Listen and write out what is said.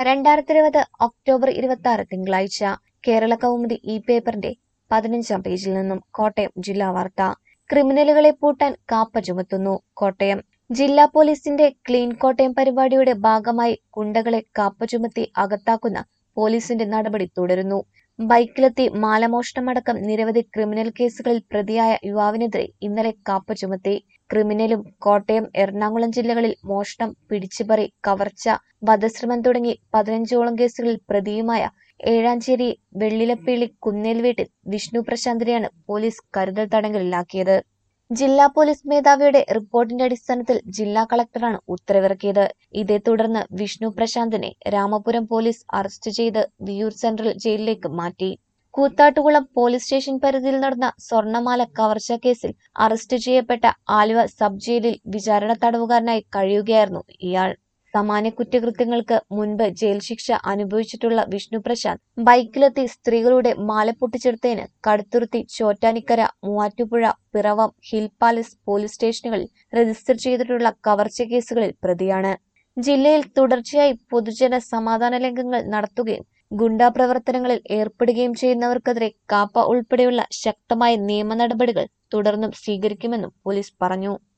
രണ്ടായിരത്തി ഇരുപത് ഒക്ടോബർ ഇരുപത്തി ആറ് തിങ്കളാഴ്ച കേരള കൗമുദി ഈ പേപ്പറിന്റെ പതിനഞ്ചാം പേജിൽ നിന്നും കോട്ടയം ജില്ലാ വാർത്ത ക്രിമിനലുകളെ പൂട്ടാൻ കാപ്പ ചുമത്തുന്നു കോട്ടയം ജില്ലാ പോലീസിന്റെ ക്ലീൻ കോട്ടയം പരിപാടിയുടെ ഭാഗമായി ഗുണ്ടകളെ കാപ്പ ചുമത്തി അകത്താക്കുന്ന പോലീസിന്റെ നടപടി തുടരുന്നു ബൈക്കിലെത്തി മാലമോഷണമടക്കം നിരവധി ക്രിമിനൽ കേസുകളിൽ പ്രതിയായ യുവാവിനെതിരെ ഇന്നലെ കാപ്പ ചുമത്തി ക്രിമിനലും കോട്ടയം എറണാകുളം ജില്ലകളിൽ മോഷണം പിടിച്ചുപറി കവർച്ച വധശ്രമം തുടങ്ങി പതിനഞ്ചോളം കേസുകളിൽ പ്രതിയുമായ ഏഴാഞ്ചേരി വെള്ളിലപ്പേളി കുന്നേൽ വീട്ടിൽ വിഷ്ണു പ്രശാന്തിനെയാണ് പോലീസ് കരുതൽ തടങ്കലിലാക്കിയത് ജില്ലാ പോലീസ് മേധാവിയുടെ റിപ്പോർട്ടിന്റെ അടിസ്ഥാനത്തിൽ ജില്ലാ കളക്ടറാണ് ഉത്തരവിറക്കിയത് ഇതേ തുടർന്ന് വിഷ്ണു പ്രശാന്തിനെ രാമപുരം പോലീസ് അറസ്റ്റ് ചെയ്ത് വിയൂർ സെൻട്രൽ ജയിലിലേക്ക് മാറ്റി കൂത്താട്ടുകുളം പോലീസ് സ്റ്റേഷൻ പരിധിയിൽ നടന്ന സ്വർണമാല കവർച്ചാ കേസിൽ അറസ്റ്റ് ചെയ്യപ്പെട്ട ആലുവ സബ് ജയിലിൽ വിചാരണ തടവുകാരനായി കഴിയുകയായിരുന്നു ഇയാൾ സമാന കുറ്റകൃത്യങ്ങൾക്ക് മുൻപ് ജയിൽ ശിക്ഷ അനുഭവിച്ചിട്ടുള്ള വിഷ്ണു പ്രശാന്ത് ബൈക്കിലെത്തി സ്ത്രീകളുടെ മാല പൊട്ടിച്ചെടുത്തതിന് Kaduthuruthy Chottanikkara Muvattupuzha Piravam hill palace police സ്റ്റേഷനുകളിൽ രജിസ്റ്റർ ചെയ്തിട്ടുള്ള കവർച്ച കേസുകളിൽ പ്രതിയാണ് ജില്ലയിൽ തുടർച്ചയായി പൊതുജന സമാധാന ലംഘനങ്ങൾ നടത്തുകയും ഗുണ്ടാ പ്രവർത്തനങ്ങളിൽ ഏർപ്പെടുകയും ചെയ്യുന്നവർക്കെതിരെ കാപ്പ ഉൾപ്പെടെയുള്ള ശക്തമായ നിയമ നടപടികൾ തുടർന്നും സ്വീകരിക്കുമെന്നും പോലീസ് പറഞ്ഞു